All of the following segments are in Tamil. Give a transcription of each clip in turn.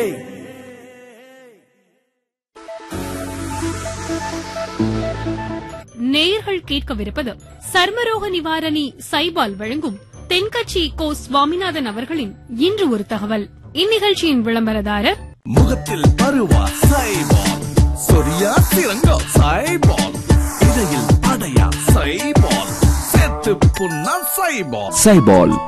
நேயர்கள் கேட்கவிருப்பது சர்மரோக நிவாரணி சைபால் வழங்கும் தென்கட்சி கோ சுவாமிநாதன் அவர்களின் இன்று ஒரு தகவல் இந்நிகழ்ச்சியின் விளம்பரதாரர் முகத்தில் பருவா சைபால் சொரியா சிறங்கா சைபால் இடையில் அடையா சைபால் செத்து புண்ணா சைபால் சைபால்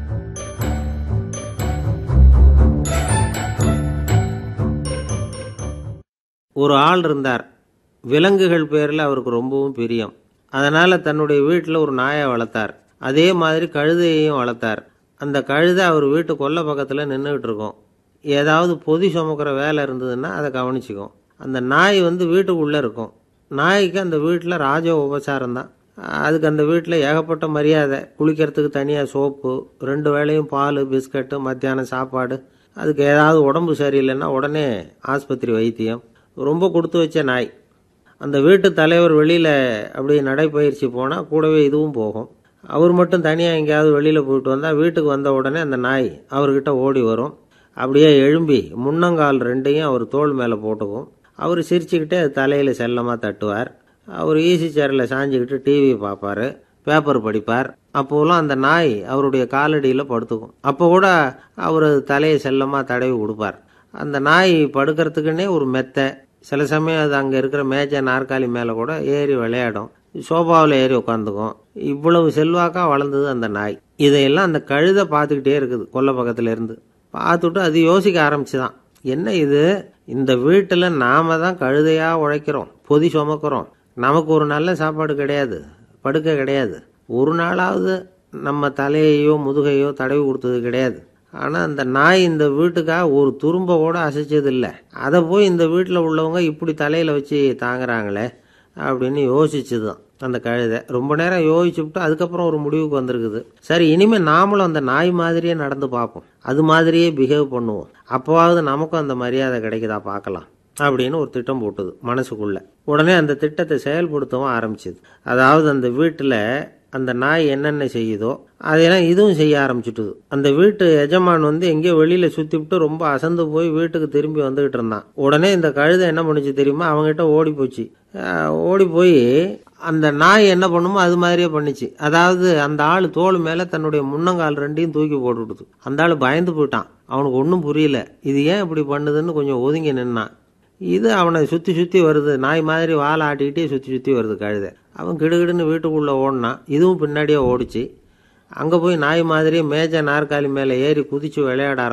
ஒரு ஆள் இருந்தார் விலங்குகள் பேரில் அவருக்கு ரொம்பவும் பிரியம் அதனால் தன்னுடைய வீட்டில் ஒரு நாயை வளர்த்தார் அதே மாதிரி கழுதையையும் வளர்த்தார் அந்த கழுதை அவர் வீட்டு கொல்லை பக்கத்தில் நின்றுக்கிட்டு இருக்கும் ஏதாவது பொதி சுமக்கிற வேலை இருந்ததுன்னா அதை கவனிச்சுக்கும் அந்த நாய் வந்து வீட்டுக்குள்ளே இருக்கும் நாய்க்கு அந்த வீட்டில் ராஜ உபசாரம் தான் அதுக்கு அந்த வீட்டில் ஏகப்பட்ட மரியாதை குளிக்கிறதுக்கு தனியாக சோப்பு ரெண்டு வேளையும் பால் பிஸ்கட்டு மத்தியானம் சாப்பாடு அதுக்கு ஏதாவது உடம்பு சரியில்லைன்னா உடனே ஆஸ்பத்திரி வைத்தியம் ரொம்ப கொடுத்து வச்ச நாய் அந்த வீட்டு தலைவர் வெளியில் அப்படி நடைப்பயிற்சி போனால் கூடவே இதுவும் போகும் அவர் மட்டும் தனியாக எங்கேயாவது வெளியில் போயிட்டு வந்தால் வீட்டுக்கு வந்த உடனே அந்த நாய் அவர்கிட்ட ஓடி வரும் அப்படியே எழும்பி முன்னங்கால் ரெண்டையும் அவர் தோள் மேலே போட்டுக்கும் அவர் சிரிச்சுக்கிட்டே அது தலையில் செல்லமாக தட்டுவார் அவர் ஈசி சேரில் சாஞ்சிக்கிட்டு டிவி பார்ப்பார் பேப்பர் படிப்பார் அப்போலாம் அந்த நாய் அவருடைய காலடியில் படுத்துக்கும் அப்போ கூட அவர் தலையை செல்லமாக தடவி கொடுப்பார் அந்த நாய் படுக்கிறதுக்குன்னே ஒரு மெத்தை சில சமயம் அது அங்கே இருக்கிற மேஜை நாற்காலி மேலே கூட ஏறி விளையாடும் சோஃபாவில் ஏறி உட்காந்துக்கும் இவ்வளவு செல்வாக்காக வளர்ந்தது அந்த நாய் இதையெல்லாம் அந்த கழுதை பார்த்துக்கிட்டே இருக்குது கொல்லை பக்கத்துல இருந்து பார்த்துட்டு அது யோசிக்க ஆரம்பிச்சுதான் என்ன இது இந்த வீட்டில் நாம தான் கழுதையாக உழைக்கிறோம் பொதி சுமக்கிறோம் நமக்கு ஒரு நல்ல சாப்பாடு கிடையாது படுக்க கிடையாது ஒரு நாளாவது நம்ம தலையையோ முதுகையோ தடவி கொடுத்தது கிடையாது ஆனால் அந்த நாய் இந்த வீட்டுக்காக ஒரு துரும்ப கூட அசைச்சது இல்லை அதை போய் இந்த வீட்டில் உள்ளவங்க இப்படி தலையில் வச்சு தாங்குறாங்களே அப்படின்னு யோசிச்சுது தான் அந்த கழுதை ரொம்ப நேரம் யோசிச்சுவிட்டு அதுக்கப்புறம் ஒரு முடிவுக்கு வந்திருக்குது சரி இனிமேல் நாமளும் அந்த நாய் மாதிரியே நடந்து பார்ப்போம் அது மாதிரியே பிஹேவ் பண்ணுவோம் அப்போவாவது நமக்கும் அந்த மரியாதை கிடைக்குதா பார்க்கலாம் அப்படின்னு ஒரு திட்டம் போட்டுது மனசுக்குள்ள உடனே அந்த திட்டத்தை செயல்படுத்தவும் ஆரம்பிச்சுது அதாவது அந்த வீட்டில் அந்த நாய் என்னென்ன செய்யுதோ அதையெல்லாம் இதுவும் செய்ய ஆரம்பிச்சுட்டுது அந்த வீட்டு எஜமான் வந்து எங்கேயோ வெளியில சுத்திவிட்டு ரொம்ப அசந்து போய் வீட்டுக்கு திரும்பி வந்துகிட்டு இருந்தான் உடனே இந்த கழுதை என்ன பண்ணுச்சு தெரியுமா அவங்ககிட்ட ஓடி போச்சு அஹ் ஓடி போய் அந்த நாய் என்ன பண்ணுமோ அது மாதிரியே பண்ணுச்சு அதாவது அந்த ஆள் தோல் மேல தன்னுடைய முன்னங்கால் ரெண்டையும் தூக்கி போட்டுவிடுது அந்த ஆள் பயந்து போயிட்டான் அவனுக்கு ஒன்றும் புரியல இது ஏன் இப்படி பண்ணுதுன்னு கொஞ்சம் ஒதுங்கி நின்னான் இது அவனை சுற்றி சுற்றி வருது நாய் மாதிரி வாழை ஆட்டிக்கிட்டே சுற்றி சுற்றி வருது கழுதை அவன் கிடுகிடுன்னு வீட்டுக்குள்ளே ஓடினான் இதுவும் பின்னாடியே ஓடிச்சு அங்கே போய் நாய் மாதிரியே மேஜை நாற்காலி மேலே ஏறி குதிச்சு விளையாட